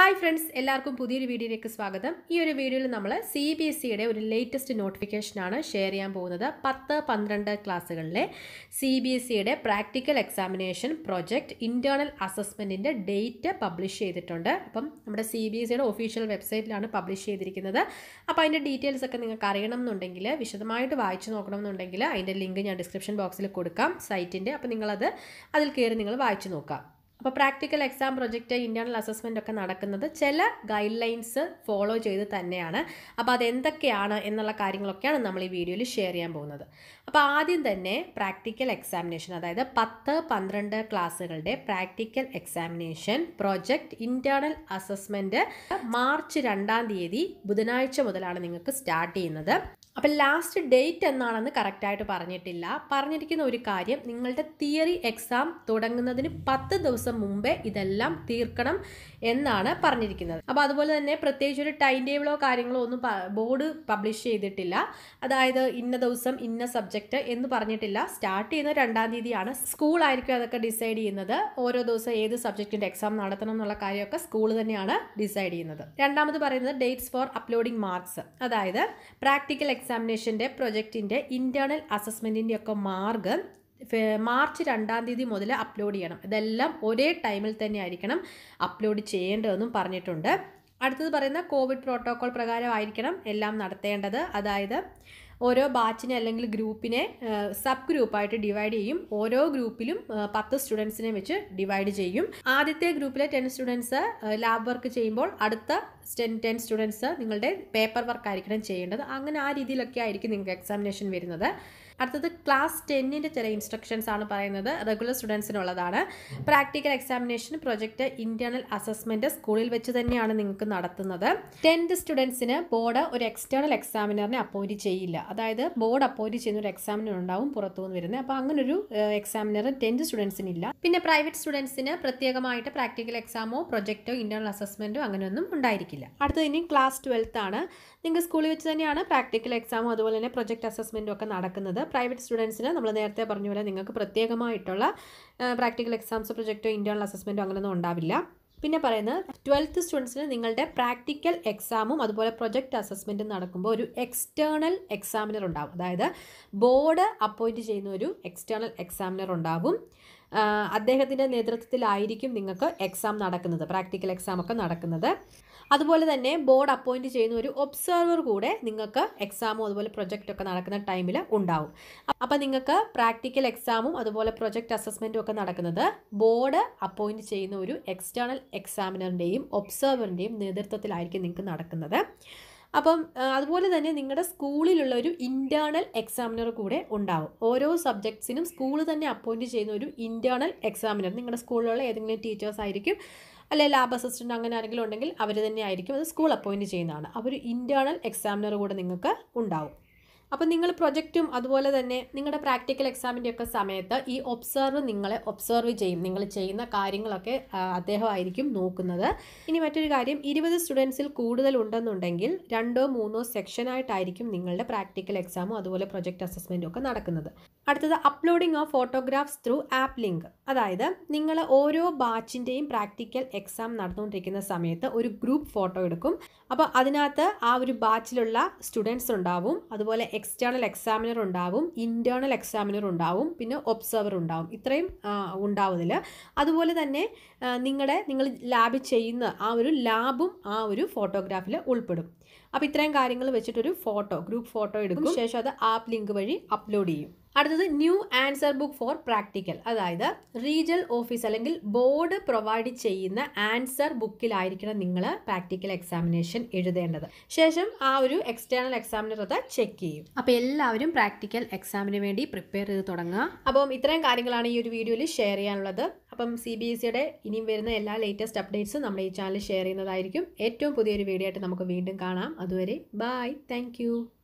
hi friends എല്ലാവർക്കും പുതിയൊരു വീഡിയോയിലേക്ക് സ്വാഗതം ഈ ഒരു വീഡിയോയിൽ നമ്മൾ സി ബി എസ് സിയുടെ ഒരു ലേറ്റസ്റ്റ് നോട്ടിഫിക്കേഷനാണ് ഷെയർ ചെയ്യാൻ പോകുന്നത് പത്ത് പന്ത്രണ്ട് ക്ലാസ്സുകളിലെ സി ബി എസ് സിയുടെ പ്രാക്ടിക്കൽ എക്സാമിനേഷൻ പ്രൊജക്റ്റ് ഇൻറ്റേർണൽ അസസ്മെൻറ്റിൻ്റെ ഡേറ്റ് പബ്ലിഷ് ചെയ്തിട്ടുണ്ട് അപ്പം നമ്മുടെ സി ബി എസ് സിയുടെ ഒഫീഷ്യൽ വെബ്സൈറ്റിലാണ് പബ്ലിഷ് ചെയ്തിരിക്കുന്നത് അപ്പോൾ അതിൻ്റെ ഡീറ്റെയിൽസ് ഒക്കെ നിങ്ങൾക്ക് അറിയണം എന്നുണ്ടെങ്കിൽ വിശദമായിട്ട് വായിച്ചു നോക്കണം എന്നുണ്ടെങ്കിൽ അതിൻ്റെ ലിങ്ക് ഞാൻ ഡിസ്ക്രിപ്ഷൻ ബോക്സിൽ കൊടുക്കാം സൈറ്റിൻ്റെ അപ്പോൾ നിങ്ങളത് അതിൽ കയറി നിങ്ങൾ വായിച്ചു നോക്കാം അപ്പോൾ practical exam project internal assessment ഒക്കെ നടക്കുന്നത് ചില ഗൈഡ് ലൈൻസ് ഫോളോ ചെയ്ത് തന്നെയാണ് അപ്പോൾ അതെന്തൊക്കെയാണ് എന്നുള്ള കാര്യങ്ങളൊക്കെയാണ് നമ്മൾ ഈ വീഡിയോയിൽ ഷെയർ ചെയ്യാൻ പോകുന്നത് അപ്പോൾ ആദ്യം തന്നെ പ്രാക്ടിക്കൽ എക്സാമിനേഷൻ അതായത് പത്ത് പന്ത്രണ്ട് ക്ലാസ്സുകളുടെ practical examination project internal assessment March രണ്ടാം തീയതി ബുധനാഴ്ച മുതലാണ് നിങ്ങൾക്ക് സ്റ്റാർട്ട് ചെയ്യുന്നത് അപ്പം ലാസ്റ്റ് ഡേറ്റ് എന്നാണെന്ന് കറക്റ്റായിട്ട് പറഞ്ഞിട്ടില്ല പറഞ്ഞിരിക്കുന്ന ഒരു കാര്യം നിങ്ങളുടെ തിയറി എക്സാം തുടങ്ങുന്നതിന് പത്ത് ദിവസം മുമ്പേ ഇതെല്ലാം തീർക്കണം എന്നാണ് പറഞ്ഞിരിക്കുന്നത് അപ്പോൾ അതുപോലെ തന്നെ പ്രത്യേകിച്ച് ഒരു ടൈം ടേബിളോ കാര്യങ്ങളോ ഒന്നും ബോർഡ് പബ്ലിഷ് ചെയ്തിട്ടില്ല അതായത് ഇന്ന ദിവസം ഇന്ന സബ്ജക്റ്റ് എന്ന് പറഞ്ഞിട്ടില്ല സ്റ്റാർട്ട് ചെയ്യുന്ന രണ്ടാം തീയതിയാണ് സ്കൂളായിരിക്കും അതൊക്കെ ഡിസൈഡ് ചെയ്യുന്നത് ഓരോ ദിവസം ഏത് സബ്ജക്റ്റിൻ്റെ എക്സാം നടത്തണം എന്നുള്ള കാര്യമൊക്കെ സ്കൂൾ തന്നെയാണ് ഡിസൈഡ് ചെയ്യുന്നത് രണ്ടാമത് പറയുന്നത് ഡേറ്റ്സ് ഫോർ അപ്ലോഡിംഗ് മാർക്സ് അതായത് പ്രാക്ടിക്കൽ എക്സാമിനേഷൻ്റെ പ്രൊജക്റ്റിൻ്റെ ഇൻറ്റേർണൽ അസസ്മെൻറ്റിൻ്റെ ഒക്കെ മാർക്ക് മാർച്ച് രണ്ടാം തീയതി മുതൽ അപ്ലോഡ് ചെയ്യണം ഇതെല്ലാം ഒരേ ടൈമിൽ തന്നെ ആയിരിക്കണം അപ്ലോഡ് ചെയ്യേണ്ടതെന്നും പറഞ്ഞിട്ടുണ്ട് അടുത്തത് പറയുന്ന കോവിഡ് പ്രോട്ടോകോൾ പ്രകാരമായിരിക്കണം എല്ലാം നടത്തേണ്ടത് അതായത് ഓരോ ബാച്ചിനെ അല്ലെങ്കിൽ ഗ്രൂപ്പിനെ സബ് ഗ്രൂപ്പായിട്ട് ഡിവൈഡ് ചെയ്യും ഓരോ ഗ്രൂപ്പിലും പത്ത് സ്റ്റുഡൻസിനെ വെച്ച് ഡിവൈഡ് ചെയ്യും ആദ്യത്തെ ഗ്രൂപ്പിലെ ടെൻ സ്റ്റുഡൻസ് ലാബ് വർക്ക് ചെയ്യുമ്പോൾ അടുത്ത ടെൻ ടെൻ സ്റ്റുഡൻസ് നിങ്ങളുടെ പേപ്പർ വർക്ക് ആയിരിക്കണം ചെയ്യേണ്ടത് അങ്ങനെ ആ രീതിയിലൊക്കെ ആയിരിക്കും നിങ്ങൾക്ക് എക്സാമിനേഷൻ വരുന്നത് അടുത്തത് ക്ലാസ് ടെന്നിൻ്റെ ചില ഇൻസ്ട്രക്ഷൻസ് ആണ് പറയുന്നത് റെഗുലർ സ്റ്റുഡൻസിനുള്ളതാണ് practical examination project internal assessment സ്കൂളിൽ വെച്ച് തന്നെയാണ് നിങ്ങൾക്ക് നടത്തുന്നത് ടെൻത്ത് സ്റ്റുഡൻസിന് ബോർഡ് ഒരു എക്സ്റ്റേണൽ എക്സാമിനറിനെ അപ്പോയിൻറ്റ് ചെയ്യില്ല അതായത് ബോർഡ് അപ്പോയിൻറ്റ് ചെയ്യുന്ന ഒരു എക്സാമിനർ ഉണ്ടാവും പുറത്തുനിന്ന് വരുന്നത് അപ്പോൾ അങ്ങനൊരു എക്സാമിനർ ടെൻത്ത് സ്റ്റുഡൻസിനില്ല പിന്നെ പ്രൈവറ്റ് സ്റ്റുഡൻസിന് പ്രത്യേകമായിട്ട് പ്രാക്ടിക്കൽ എക്സാമോ പ്രൊജക്റ്റോ ഇൻറ്റേർണൽ അസസ്മെൻറ്റോ അങ്ങനെയൊന്നും ഉണ്ടായിരിക്കില്ല അടുത്തത് ഇനി ക്ലാസ് ട്വൽത്ത് ആണ് നിങ്ങൾക്ക് സ്കൂളിൽ വെച്ച് തന്നെയാണ് പ്രാക്ടിക്കൽ എക്സാമും അതുപോലെ തന്നെ പ്രൊജക്ട് അസസ്മെൻറ്റും ഒക്കെ നടക്കുന്നത് പ്രൈവറ്റ് സ്റ്റുഡൻസിന് നമ്മൾ നേരത്തെ പറഞ്ഞ പോലെ നിങ്ങൾക്ക് പ്രത്യേകമായിട്ടുള്ള പ്രാക്ടിക്കൽ എക്സാംസ് പ്രൊജക്റ്റോ ഇൻറ്റേർണൽ അസസ്മെൻറ്റോ അങ്ങനെയൊന്നും ഉണ്ടാവില്ല പിന്നെ പറയുന്നത് ട്വൽത്ത് സ്റ്റുഡൻസിന് നിങ്ങളുടെ പ്രാക്ടിക്കൽ എക്സാമും അതുപോലെ പ്രൊജക്റ്റ് അസസ്മെൻറ്റും നടക്കുമ്പോൾ ഒരു എക്സ്റ്റേണൽ എക്സാമിനർ ഉണ്ടാവും അതായത് ബോർഡ് അപ്പോയിൻറ്റ് ചെയ്യുന്ന ഒരു എക്സ്റ്റേണൽ എക്സാമിനർ ഉണ്ടാവും അദ്ദേഹത്തിൻ്റെ നേതൃത്വത്തിലായിരിക്കും നിങ്ങൾക്ക് എക്സാം നടക്കുന്നത് പ്രാക്ടിക്കൽ എക്സാം ഒക്കെ നടക്കുന്നത് അതുപോലെ തന്നെ ബോർഡ് അപ്പോയിൻറ്റ് ചെയ്യുന്ന ഒരു ഒബ്സർവർ കൂടെ നിങ്ങൾക്ക് എക്സാമും അതുപോലെ പ്രൊജക്റ്റ് ഒക്കെ നടക്കുന്ന ടൈമിൽ ഉണ്ടാവും അപ്പോൾ നിങ്ങൾക്ക് പ്രാക്ടിക്കൽ എക്സാമും അതുപോലെ പ്രൊജക്റ്റ് അസസ്മെൻറ്റും ഒക്കെ നടക്കുന്നത് ബോർഡ് അപ്പോയിൻറ്റ് ചെയ്യുന്ന ഒരു എക്സ്റ്റേണൽ എക്സാമിനറിൻ്റെയും ഒബ്സർവറിൻ്റെയും നേതൃത്വത്തിലായിരിക്കും നിങ്ങൾക്ക് നടക്കുന്നത് അപ്പം അതുപോലെ തന്നെ നിങ്ങളുടെ സ്കൂളിലുള്ള ഒരു ഇൻറ്റേർണൽ എക്സാമിനർ കൂടെ ഉണ്ടാവും ഓരോ സബ്ജക്ട്സിനും സ്കൂൾ തന്നെ അപ്പോയിൻറ്റ് ചെയ്യുന്ന ഒരു ഇൻറ്റേർണൽ എക്സാമിനർ നിങ്ങളുടെ സ്കൂളിലുള്ള ഏതെങ്കിലും ടീച്ചേഴ്സ് ആയിരിക്കും അല്ലെ ലാബ് അസിസ്റ്റൻ്റ് അങ്ങനെ ആരെങ്കിലും ഉണ്ടെങ്കിൽ അവർ തന്നെ ആയിരിക്കും അത് സ്കൂൾ അപ്പോയിൻറ്റ് ചെയ്യുന്നതാണ് അപ്പോൾ ഒരു ഇൻറ്റേർണൽ എക്സാമിനർ കൂടെ നിങ്ങൾക്ക് ഉണ്ടാവും അപ്പോൾ നിങ്ങൾ പ്രൊജക്റ്റും അതുപോലെ തന്നെ നിങ്ങളുടെ പ്രാക്ടിക്കൽ എക്സാമിൻ്റെ ഒക്കെ സമയത്ത് ഈ ഒബ്സർവ് നിങ്ങളെ ഒബ്സർവ് ചെയ്യും നിങ്ങൾ ചെയ്യുന്ന കാര്യങ്ങളൊക്കെ അദ്ദേഹമായിരിക്കും നോക്കുന്നത് ഇനി മറ്റൊരു കാര്യം ഇരുപത് സ്റ്റുഡൻസിൽ കൂടുതൽ ഉണ്ടെന്നുണ്ടെങ്കിൽ രണ്ടോ മൂന്നോ സെക്ഷനായിട്ടായിരിക്കും നിങ്ങളുടെ പ്രാക്ടിക്കൽ എക്സാമും അതുപോലെ പ്രൊജക്റ്റ് അസസ്മെൻറ്റും ഒക്കെ നടക്കുന്നത് അടുത്തത് uploading of photographs through app link അതായത് നിങ്ങൾ ഓരോ ബാച്ചിൻ്റെയും പ്രാക്ടിക്കൽ എക്സാം നടന്നുകൊണ്ടിരിക്കുന്ന സമയത്ത് ഒരു ഗ്രൂപ്പ് ഫോട്ടോ എടുക്കും അപ്പോൾ അതിനകത്ത് ആ ഒരു ബാച്ചിലുള്ള സ്റ്റുഡൻസ് ഉണ്ടാവും അതുപോലെ എക്സ്റ്റേണൽ എക്സാമിനർ ഉണ്ടാവും ഇൻറ്റേർണൽ എക്സാമിനർ ഉണ്ടാവും പിന്നെ ഒബ്സർവർ ഉണ്ടാവും ഇത്രയും ഉണ്ടാവുന്നില്ല അതുപോലെ തന്നെ നിങ്ങളുടെ നിങ്ങൾ ലാബിൽ ചെയ്യുന്ന ആ ഒരു ലാബും ആ ഒരു ഫോട്ടോഗ്രാഫിൽ ഉൾപ്പെടും അപ്പോൾ ഇത്രയും കാര്യങ്ങൾ വെച്ചിട്ടൊരു ഫോട്ടോ ഗ്രൂപ്പ് ഫോട്ടോ എടുക്കും ശേഷം അത് ആപ്പ് ലിങ്ക് വഴി അപ്ലോഡ് ചെയ്യും അടുത്തത് new answer book for practical അതായത് റീജിയൽ ഓഫീസ് അല്ലെങ്കിൽ ബോർഡ് പ്രൊവൈഡ് ചെയ്യുന്ന ആൻസർ ബുക്കിലായിരിക്കണം നിങ്ങൾ പ്രാക്ടിക്കൽ എക്സാമിനേഷൻ എഴുതേണ്ടത് ശേഷം ആ ഒരു എക്സ്റ്റേണൽ എക്സാമിനർ അത് ചെക്ക് ചെയ്യും അപ്പോൾ എല്ലാവരും പ്രാക്ടിക്കൽ എക്സാമിന് വേണ്ടി പ്രിപ്പയർ ചെയ്ത് തുടങ്ങുക അപ്പം ഇത്രയും കാര്യങ്ങളാണ് ഈ ഒരു വീഡിയോയിൽ ഷെയർ ചെയ്യാനുള്ളത് അപ്പം സി ബി എസ് സിയുടെ ഇനിയും വരുന്ന എല്ലാ ലേറ്റസ്റ്റ് അപ്ഡേറ്റ്സും നമ്മുടെ ഈ ചാനൽ ഷെയർ ചെയ്യുന്നതായിരിക്കും ഏറ്റവും പുതിയൊരു വീഡിയോ ആയിട്ട് നമുക്ക് വീണ്ടും കാണാം അതുവരെ ബായ് താങ്ക്